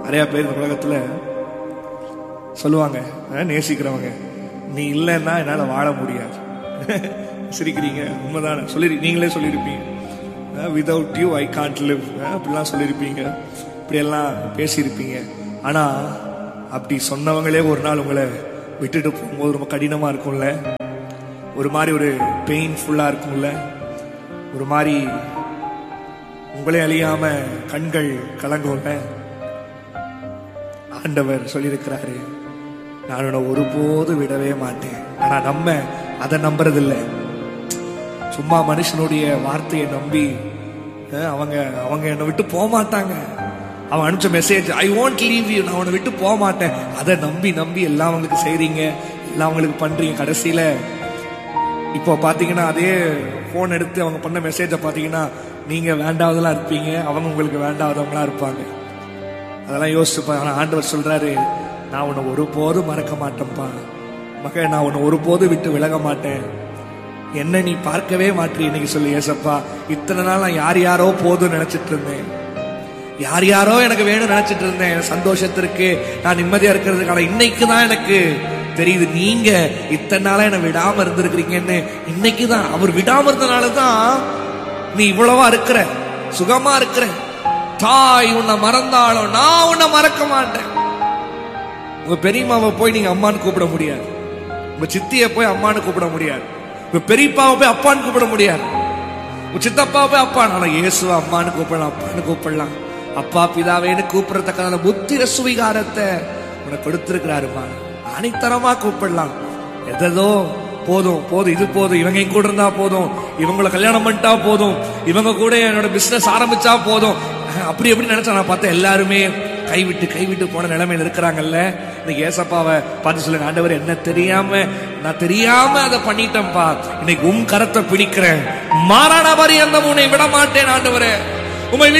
நிறைய பேர் இந்த உலகத்துல சொல்லுவாங்க அஹ், நேசிக்கிறவங்க நீ இல்லைன்னா என்னால வாழ முடியாது சிரிக்கிறீங்க உண்மைதானே சொல்லி நீங்களே சொல்லியிருப்பீங்க without you I can't live அப்படிலாம் சொல்லியிருப்பீங்க இப்படியெல்லாம் பேசியிருப்பீங்க ஆனா அப்படி சொன்னவங்களே ஒரு நாள் உங்களை விட்டுட்டு போகும்போது ரொம்ப கடினமா இருக்கும்ல ஒரு மாதிரி ஒரு பெயின்ஃபுல்லா இருக்கும்ல ஒரு மாதிரி உங்களே அழியாம கண்கள் கலங்கும்ல ஆண்டவர் சொல்லியிருக்கிறாரு நான் உன்னை ஒருபோது விடவே மாட்டேன் ஆனா நம்ம அதை நம்புறதில்ல சும்மா மனுஷனுடைய வார்த்தையை நம்பி அஹ், அவங்க அவங்க என்னை விட்டு போக மாட்டாங்க அவன் அனுப்பிச்ச message I want leave you நான் உன்னை விட்டு போக மாட்டேன் அதை நம்பி நம்பி எல்லாம் அவங்களுக்கு செய்றீங்க எல்லாம் அவங்களுக்கு பண்றீங்க கடைசியில இப்போ பாத்தீங்கன்னா அதே போன் எடுத்து அவங்க பண்ண மெசேஜை பாத்தீங்கன்னா நீங்க வேண்டாவதெல்லாம் இருப்பீங்க அவங்க உங்களுக்கு வேண்டாதவங்களா இருப்பாங்க அதெல்லாம் யோசிச்சுப்பா ஆனா ஆண்டவர் சொல்றாரு நான் உன்னை ஒருபோதும் மறக்க மாட்டேன்ப்பா மகன் நான் உன்னை ஒருபோதும் விட்டு விலக மாட்டேன் என்ன நீ பார்க்கவே மாட்டீ இன்னைக்கு சொல்லி ஏசப்பா இத்தனை நாள் நான் யார் யாரோ போதும் நினைச்சிட்டு இருந்தேன் யார் யாரோ எனக்கு வேணும் நினைச்சிட்டு இருந்தேன் என் சந்தோஷத்திற்கு நான் நிம்மதியா இருக்கிறதுக்கான இன்னைக்கு தான் எனக்கு தெரியுது நீங்க இத்தனை நாளா என்னை விடாம இருந்திருக்கிறீங்கன்னு இன்னைக்கு தான் அவர் விடாம இருந்தனால தான் நீ இவ்வளவா இருக்கிற சுகமா இருக்கிற தாய் உன்னை மறந்தாலும் நான் உன்னை மறக்க மாட்டேன் உங்க பெரியம்மாவை போய் நீங்க அம்மான்னு கூப்பிட முடியாது உங்க சித்தியை போய் அம்மான்னு கூப்பிட முடியாது உங்க பெரியப்பாவை போய் அப்பான்னு கூப்பிட முடியாது உங்க சித்தப்பாவை போய் அப்பா ஆனா இயேசுவை அம்மான்னு கூப்பிடலாம் அப்பான்னு கூப்பிடலாம் அப்பா பிதாவேன்னு கூப்பிடறதுக்கான புத்திர சுவிகாரத்தை உனக்கு கொடுத்திருக்கிறாருமா அனைத்தரமா கூப்பிடலாம் எதோ போதும் போதும் இது போதும் இவங்க என் கூட இருந்தா போதும் இவங்கள கல்யாணம் பண்ணிட்டா போதும் இவங்க கூட என்னோட பிசினஸ் ஆரம்பிச்சா போதும் அப்படி எப்படி நினைச்சா நான் பார்த்தேன் எல்லாருமே கைவிட்டு கைவிட்டு போன நிலைமையில இருக்கிறாங்கல்ல இன்னைக்கு ஏசப்பாவை பார்த்து சொல்லுங்க ஆண்டவர் என்ன தெரியாம நான் தெரியாம அதை பண்ணிட்டேன்ப்பா இன்னைக்கு உம் கரத்தை பிடிக்கிறேன் மாறான மாதிரி அந்த உன்னை விட மாட்டேன் ஆண்டவரே உமை